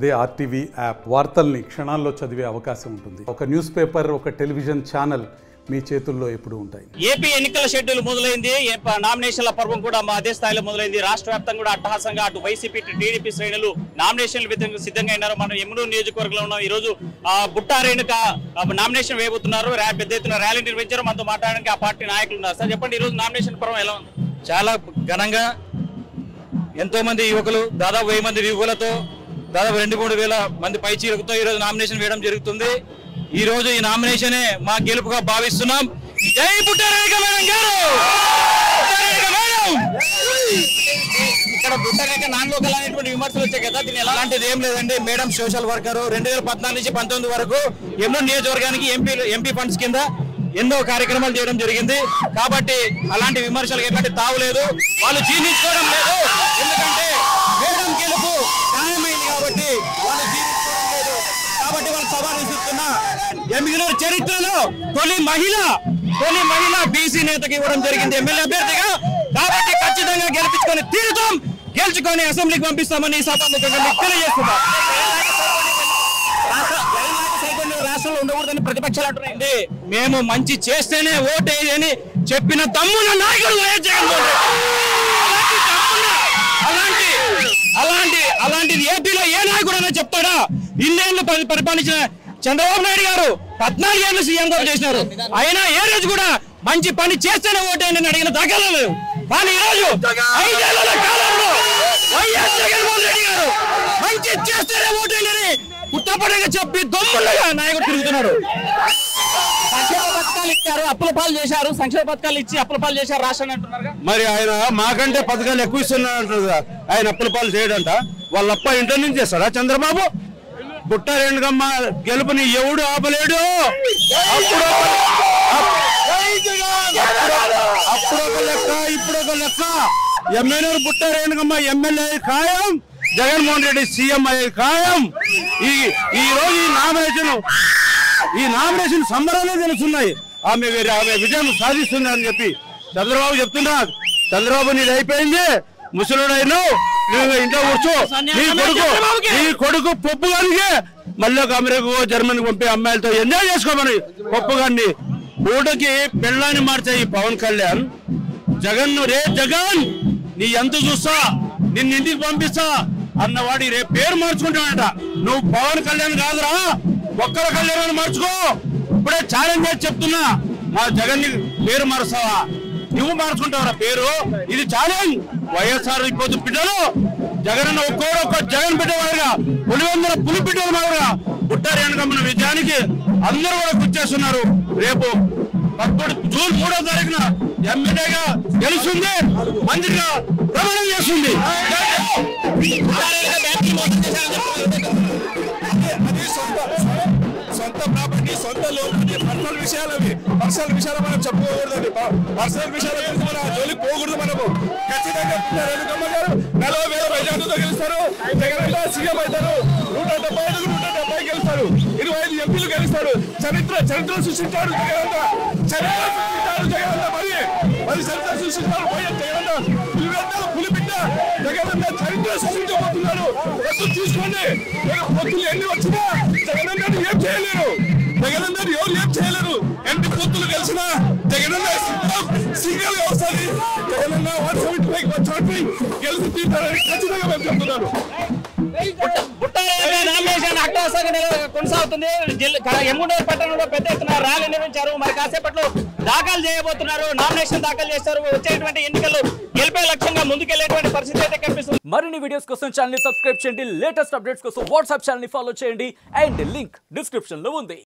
అదే RTV app వార్తల్ని క్షణాల్లో చదివే అవకాశం ఉంటుంది ఒక న్యూస్ పేపర్ ఒక టెలివిజన్ ఛానల్ మీ చేతుల్లో ఎప్పుడూ ఉంటాయి ఏపీ ఎన్నికల షెడ్యూల్ మొదలైంది ఏ- ప- నామినేషన్ల పర్వం కూడా మా అదే స్థాయిలో మొదలైంది రాష్ట్ర వ్యాప్తంగా కూడా అట్టహాసంగా అటు వైసీపీ ఇటు టీడీపీ శ్రేణులు నామినేషన్లు విధంగా సిద్ధంగా అయినారు మనం ఎమ్ముడు నియోజకవర్గంలో ఉన్నాం ఈ రోజు ఆ, బుట్టా రేణుక ఆ, నామినేషన్ వేయబోతున్నారు ర్యా- పెద్ద ఎత్తున ర్యాలీ నిర్వహించారు మనతో మాట్లాడడానికి ఆ పార్టీ నాయకులు ఉన్నారు సార్ చెప్పండి ఈ రోజు నామినేషన్ పర్వం ఎలా ఉంది చాలా ఘనంగా ఎంతో మంది యువకులు దాదాపు వెయ్యి మంది యువకులతో దాదాపు రెండు మూడు వేల మంది పైచీలకుతో ఈ రోజు నామినేషన్ వేయడం జరుగుతుంది ఈ రోజు ఈ నామినేషనే మా గెలుపుగా భావిస్తున్నాం జై పుట్టారేఖ మేడం గారు పుట్టారేఖ మేడం! ఇక్కడ బుట్ట రేఖ నాన్ లోకల్ అనేటువంటి విమర్శలు వచ్చాయి కదా దీన్ని ఎలా అలాంటిది ఏం లేదండి మేడం సోషల్ వర్కర్ రెండు వేల పద్నాలుగు నుంచి పంతొమ్మిది వరకు ఎన్నో నియోజకవర్గానికి ఎంపీ ఎంపీ ఫండ్స్ కింద ఎన్నో కార్యక్రమాలు చేయడం జరిగింది కాబట్టి అలాంటి విమర్శలకు ఎలాంటి తావు లేదు వాళ్ళు జీర్ణించుకోవడం లేదు ఎందుకంటే మేడం గెలుపు ఖాయమైంది కాబట్టి వాళ్ళు జీర్ణించుకోవడం లేదు కాబట్టి వాళ్ళు సవాల్ విసురుతున్నా ఎమ్మిగినూరు చరిత్రలో తొలి మహిళ తొలి మహిళ బీసీ నేతకి ఇవ్వడం జరిగింది ఎమ్మెల్యే అభ్యర్థిగా కాబట్టి ఖచ్చితంగా గెలిపించుకొని తీరుతాం గెలుచుకొని అసెంబ్లీకి పంపిస్తామని ఈ సభాముఖంగా మీకు తెలియజేస్తున్నాం రాష్ట్రంలో ఉండకూడదని ప్రతిపక్షాలు అంటున్నాయి అంటే మేము మంచి చేస్తేనే ఓటేది అని చెప్పిన తమ్మున నాయకుడు వైఎస్ జగన్మోహన్ రెడ్డి. అలాంటి తమ్మున, అలాంటి అలాంటి అలాంటిది ఏపీలో ఏ నాయకుడు అయినా చెప్తాడా ఇన్నేళ్లు పరి- పరిపాలించిన చంద్రబాబు నాయుడు గారు పద్నాలుగు ఏళ్ళు సీఎం గారు చేసినారు అయినా ఏ రోజు కూడా మంచి పని చేస్తేనే ఓటేయని అడిగిన దాఖలా లేవు కానీ ఈ రోజు ఐదేళ్ల కాలంలో వైఎస్ జగన్మోహన్ రెడ్డి గారు మంచి చేస్తేనే ఓటేయని పుట్టపడిగా చెప్పి దొమ్ములుగా నాయకుడు తిరుగుతున్నాడు సంక్షేమ పథకాలు ఇచ్చారు అప్పుల పాలు చేశారు సంక్షేమ పథకాలు ఇచ్చి అప్పుల పాలు చేశారు రాష్ట్రాన్ని అంటున్నారు మరి ఆయన మాకంటే పథకాలు ఎక్కువ ఇస్తున్నాడు కదా ఆయన అప్పుల పాలు చేయడంట వాళ్ళ అప్ప ఇంటర్ నుంచి చేస్తాడా చంద్రబాబు బుట్ట రేణుగమ్మ గెలుపుని ఎవడు ఆపలేడు అప్పుడు అప్పుడు ఒక లెక్క ఇప్పుడు ఒక లెక్క ఎమ్మెల్యే బుట్ట రేణుగమ్మ ఎమ్మెల్యే ఖాయం జగన్మోహన్ రెడ్డి సీఎం అయ్యే ఖాయం ఈ ఈ రోజు ఈ నామినేషన్ ఈ నామినేషన్ సంబరాలే తెలుస్తున్నాయి ఆమె వేరే ఆమె విజయం సాధిస్తుంది అని చెప్పి చంద్రబాబు చెప్తున్నా చంద్రబాబు నీది అయిపోయింది ముసలుడైన నువ్వు ఇంట్లో కూర్చో నీ కొడుకు నీ కొడుకు పప్పు గారికి మళ్ళీ ఒక అమెరికా జర్మనీ పంపి అమ్మాయిలతో ఎంజాయ్ చేసుకోమని పప్పు గారిని ఊటకి పెళ్ళాన్ని మార్చే ఈ పవన్ కళ్యాణ్ జగన్ రే జగన్ నీ ఎంత చూస్తా నిన్ను ఇంటికి పంపిస్తా అన్నవాడి రేపు పేరు మార్చుకుంటాడంట నువ్వు పవన్ కళ్యాణ్ కాదురా ఒక్కల కళ్యాణ్ మార్చుకో ఇప్పుడే ఛాలెంజ్ చేసి చెప్తున్నా మా జగన్ ని పేరు మారుస్తావా నువ్వు మార్చుకుంటావురా పేరు ఇది ఛాలెంజ్ వైఎస్ఆర్ ఇప్పుడు బిడ్డలు జగన్ అన్న ఒక్కోడు ఒక్క జగన్ బిడ్డ మాదిరిగా పులివెందుల పులి బిడ్డల మాదిరిగా పుట్టారు వెనకమ్మ విజయానికి అందరూ కూడా గుర్తిస్తున్నారు రేపు పదకొండు జూన్ మూడో తారీఖున ఎమ్మెల్యేగా గెలుస్తుంది మంత్రిగా ప్రమాణం చేస్తుంది అది సొంత సొంత ప్రాపర్టీ సొంత లోన్ అంటే పర్సనల్ విషయాలు అవి పర్సనల్ విషయాలు మనం చెప్పుకోకూడదండి పర్సనల్ విషయాల గురించి మన జోలికి పోకూడదు మనము ఖచ్చితంగా రేణుకమ్మ గారు నలభై వేల మెజార్టీతో గెలుస్తారు జగన్ సీఎం అవుతారు నూట డెబ్బై ఐదు నూట డెబ్బై గెలుస్తారు ఇరవై ఐదు ఎంపీలు గెలుస్తారు చరిత్ర చరిత్ర సృష్టించాడు జగన్ చరిత్ర సృష్టించాడు జగన్ మరి మరి చరిత్ర సృష్టించాడు వైఎస్ జగన్ పులివెందుల పులిబిడ్డ జగన్ చరిత్ర సృష్టించబోతున్నాడు పొత్తు తీసుకోండి మీరు పొత్తులు ఎన్ని వచ్చినా జగన్ ఏం చేయలేరు జగన్ ఎవరు ఏం చేయలేరు ఎన్ని పొత్తులు కలిసినా జగన్ సింగల్ గా వస్తుంది Jagan one seventy five one seventy five గెలిచి తీర్థారని ఖచ్చితంగా మేము చెప్తున్నాను బుట్టారేఖ నామినేషన్ అట్టహాసంగా నిల- కొనసాగుతుంది జిల్లా ఎమ్ముడూరు పట్టణంలో పెద్ద ఎత్తున ర్యాలీ నిర్వహించారు మరి కాసేపట్లో దాఖలు చేయబోతున్నారు నామినేషన్ దాఖలు చేస్తారు వచ్చేటువంటి ఎన్నికలు గెలిపే లక్ష్యంగా ముందుకెళ్లేటువంటి పరిస్థితి అయితే కనిపిస్తుంది మరిన్ని వీడియోస్ కోసం ఛానల్ సబ్స్క్రైబ్ చేయండి లేటెస్ట్ అప్డేట్స్ కోసం వాట్సాప్ ఛానల్ ఫాలో చేయండి అండ్ లింక్ డిస్క్రిప్షన్ లో ఉంది